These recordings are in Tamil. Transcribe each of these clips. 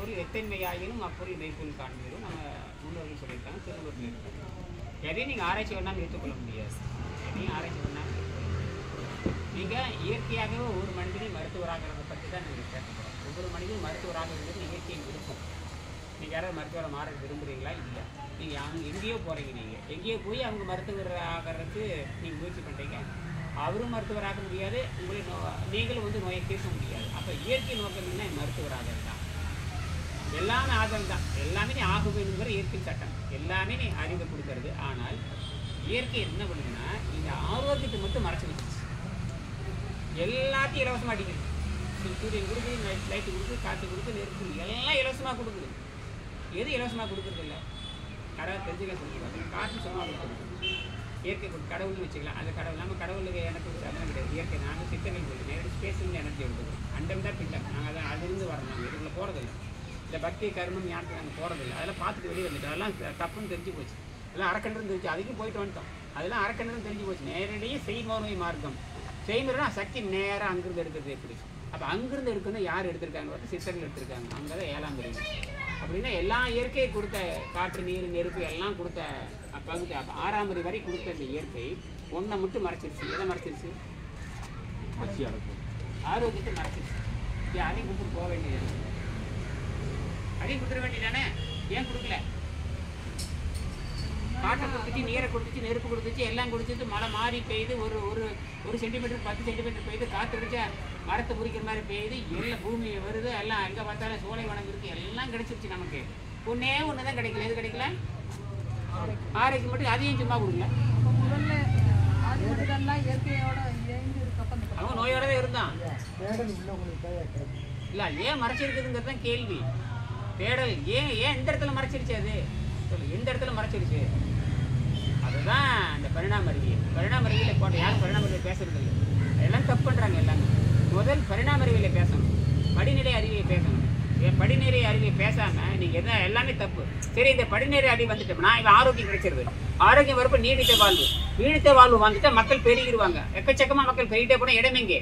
எப்பொருள் எத்தன்மை ஆகினும் அப்பொருள் மெய்ப்பொருள் காண்பீரும் நம்ம முன்னோர்கள் சொல்லியிருக்காங்க திருவள்ளுவர் இருக்காங்க எதையும் நீங்கள் ஆராய்ச்சி பண்ணாமல் ஏற்றுக்கொள்ள முடியாது எதையும் ஆராய்ச்சி பண்ணாமல் நீங்கள் இயற்கையாகவே ஒவ்வொரு மனிதனையும் மருத்துவராகிறத பற்றி தான் நீங்கள் பேச போகிறோம் ஒவ்வொரு மனிதனும் மருத்துவராக இருக்கிறது இயற்கையின் விருப்பம் நீங்கள் யாராவது மருத்துவரை மாற விரும்புகிறீங்களா இல்லை நீங்கள் அவங்க எங்கேயோ போகிறீங்க நீங்கள் எங்கேயோ போய் அவங்க மருத்துவர் ஆகிறதுக்கு நீங்கள் முயற்சி பண்ணுறீங்க அவரும் மருத்துவராக முடியாது உங்களை நோ நீங்களும் வந்து நோயை தீர்க்க முடியாது அப்போ இயற்கை நோக்கம்னா மருத்துவராக தான் எல்லாமே ஆதல் தான் எல்லாமே நீ ஆக வேணுங்கிற இயற்கை சட்டம் எல்லாமே நீ அறிவை கொடுக்கறது ஆனால் இயற்கை என்ன பண்ணுதுன்னா இந்த ஆரோக்கியத்தை மட்டும் மறைச்சு வச்சிருச்சு எல்லாத்தையும் இலவசமாக அடிக்குது சூ- சூரியன் கொடுக்குது லைட் லைட்டு கொடுக்குது காற்று கொடுக்குது நெருப்பு கொடுக்குது. எல்லாம் இலவசமாக கொடுக்குது எது இலவசமாக கொடுக்குறது இல்லை கடவுள் தெரிஞ்சுக்க சொல்லிடுவாங்க காற்று சும்மா கொடுக்குறது இயற்கை கொடு கடவுள்னு வச்சுக்கலாம் அந்த கடவுள் நம்ம கடவுளுக்கு எனக்கு ஒரு சம்மந்தம் கிடையாது இயற்கை நாங்கள் சித்தர்கள் சொல்லி நேரடி ஸ்பேஸில் எனர்ஜி எடுத்துக்கோம் அண்டம் தான் பிண்டம் நாங்கள் அதை அதிலிருந்து வரோம் நாங்கள் இதுக்குள்ள போகிறதில்ல இந்த பக்தி கர்மம் ஞானத்தை நாங்கள் போகிறதில்ல அதெல்லாம் பார்த்துட்டு வெளியே வந்துட்டோம் அதெல்லாம் த- தப்புன்னு தெரிஞ்சு போச்சு அதெல்லாம் அரக்கன்று தெரிஞ்சு அதுக்கும் போயிட்டு வந்துட்டோம் அதெல்லாம் அரக்கன்று தெரிஞ்சு போச்சு நேரடியாக செய்மோர்மை மார்க்கம் செய்முறைனா சக்தி நேராக அங்கிருந்து எடுக்கிறது எப்படி அப்போ அங்கிருந்து எடுக்கணும் யார் எடுத்திருக்காங்க பார்த்து சித்தர்கள் எடுத்திருக்காங்க அங்கே தான் ஏழாம் பிரிவு அப்படின்னா எல்லா இயற்கையை கொடுத்த காற்று நீர் நெருப்பு எல்லாம் கொடுத்த பகுதி அப்ப ஆறாம் அறிவு வரை கொடுத்த இந்த இயற்கை ஒன்றை மட்டும் மறைச்சிருச்சு எதை மறைச்சிருச்சு ஆரோக்கியத்தை மறைச்சிருச்சு ஏன் அதையும் கொடுத்துட்டு போக வேண்டியது அதையும் கொடுத்துட வேண்டியதானே ஏன் கொடுக்கல காற்றை கொடுத்துச்சு நீரை கொடுத்துச்சு நெருப்பு கொடுத்துச்சு எல்லாம் கொடுத்துட்டு மழை மாறி பெய்யுது ஒரு ஒரு ஒரு சென்டிமீட்டர் பத்து சென்டிமீட்டர் பெய்யுது காற்று அடிச்சா மரத்தை முறிக்கிற மாதிரி பெய்யுது எல்லாம் பூமி வருது எல்லாம் எங்கே பார்த்தாலும் சோலை வனம் இருக்கு எல்லாம் கிடைச்சிருச்சு நமக்கு ஒன்னே ஒன்று தான் கிடைக்கல எது கிடைக்கல ஆரோக்கியம் மட்டும் அதையும் சும்மா கொடுக்கல அப்ப முதல்ல ஆதி மனிதன்லாம் இயற்கையோட இணைந்து இருக்கப்ப அந்த அவன் நோயோட தான் இருந்தான் தேடல் உள்ளவங்களுக்கு தான் கிடைக்கும் இல்லை ஏன் மறைச்சிருக்குதுங்கிறது தான் கேள்வி தேடல் ஏன் ஏன் எந்த இடத்துல மறைச்சிருச்சு அது சொல்லு எந்த இடத்துல மறைச்சிருச்சு அதுதான் அந்த பரிணாம அறிவியல் பரிணாம அறிவியலை போட்ட யாரும் பரிணாம அறிவியல் பேசுறது இல்லை எல்லாம் தப்பு பண்ணுறாங்க எல்லாமே முதல் பரிணாம அறிவியலை பேசணும் படிநிலை அறிவியை பேசணும் ஏன் படிநிலை அறிவியை பேசாம நீங்க எதை எல்லாமே தப்பு சரி இந்த படிநிலை அறிவு வந்துட்டோம்னா இவன் ஆரோக்கியம் கிடைச்சிருது ஆரோக்கியம் வரப்ப நீடித்த வாழ்வு நீடித்த வாழ்வு வந்துட்டா மக்கள் பெருகிடுவாங்க எக்கச்சக்கமா மக்கள் பெருகிட்டே போனா இடம் எங்கே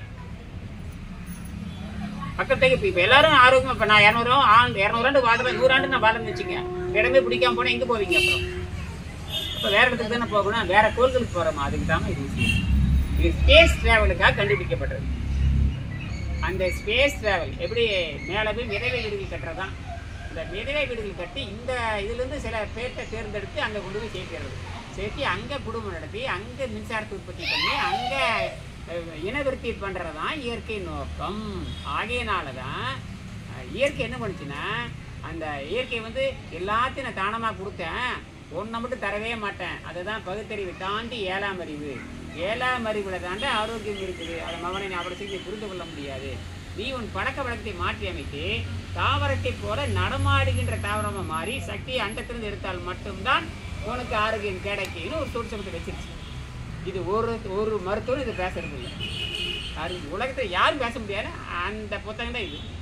மக்கள் தேவை இப்போ இப்போ எல்லாரும் ஆரோக்கியமா இப்போ நான் இரநூறு ஆண்டு இரநூறாண்டு வாழ்றேன் நூறாண்டு நான் வாழ்றேன்னு வச்சுங்க இடமே பிடிக்காம போனால் எங்கே போவீங்க அப்புறம் அப்போ வேற இடத்துக்கு தானே போகணும் வேற கோள்களுக்கு போகிறோமா அதுக்கு தான் இது விஷயம் இது ஸ்பேஸ் ட்ராவலுக்காக கண்டுபிடிக்கப்பட்டது அந்த ஸ்பேஸ் ட்ராவல் எப்படி மேலே போய் விதவை வீடுகள் கட்டுறதான் இந்த விதவை வீடுகள் கட்டி இந்த இதுலேருந்து சில பேர்த்தை தேர்ந்தெடுத்து அங்கே கொண்டு போய் சேர்க்கிறது சேர்த்து அங்கே குடும்பம் நடத்தி அங்கே மின்சாரத்தை உற்பத்தி பண்ணி அங்கே இனவிருத்தி பண்ணுறது தான் இயற்கை நோக்கம் ஆகையினால தான் அஹ், இயற்கை என்ன பண்ணுச்சுன்னா அந்த இயற்கை வந்து எல்லாத்தையும் நான் தானமாக கொடுத்தேன் ஒன்றை மட்டும் தரவே மாட்டேன் அதுதான் பகுத்தறிவு தாண்டி ஏழாம் அறிவு ஏழாம் அறிவுல தாண்டி ஆரோக்கியம் இருக்குது அதை மகனை நீ அவ்வளோ சீக்கிரம் புரிந்து கொள்ள முடியாது நீ உன் பழக்க வழக்கத்தை மாற்றி அமைத்து தாவரத்தை போல நடமாடுகின்ற தாவரமாக மாறி சக்தியை அண்டத்திலிருந்து எடுத்தால் மட்டும்தான் உனக்கு ஆரோக்கியம் கிடைக்கும்னு ஒரு சூட்சமத்தை வச்சிருச்சு இது ஒரு ஒரு மருத்துவரும் இது பேசுறது இல்லை யாரும் உலகத்தில் யாரும் பேச முடியாது அந்த புத்தகம் தான் இது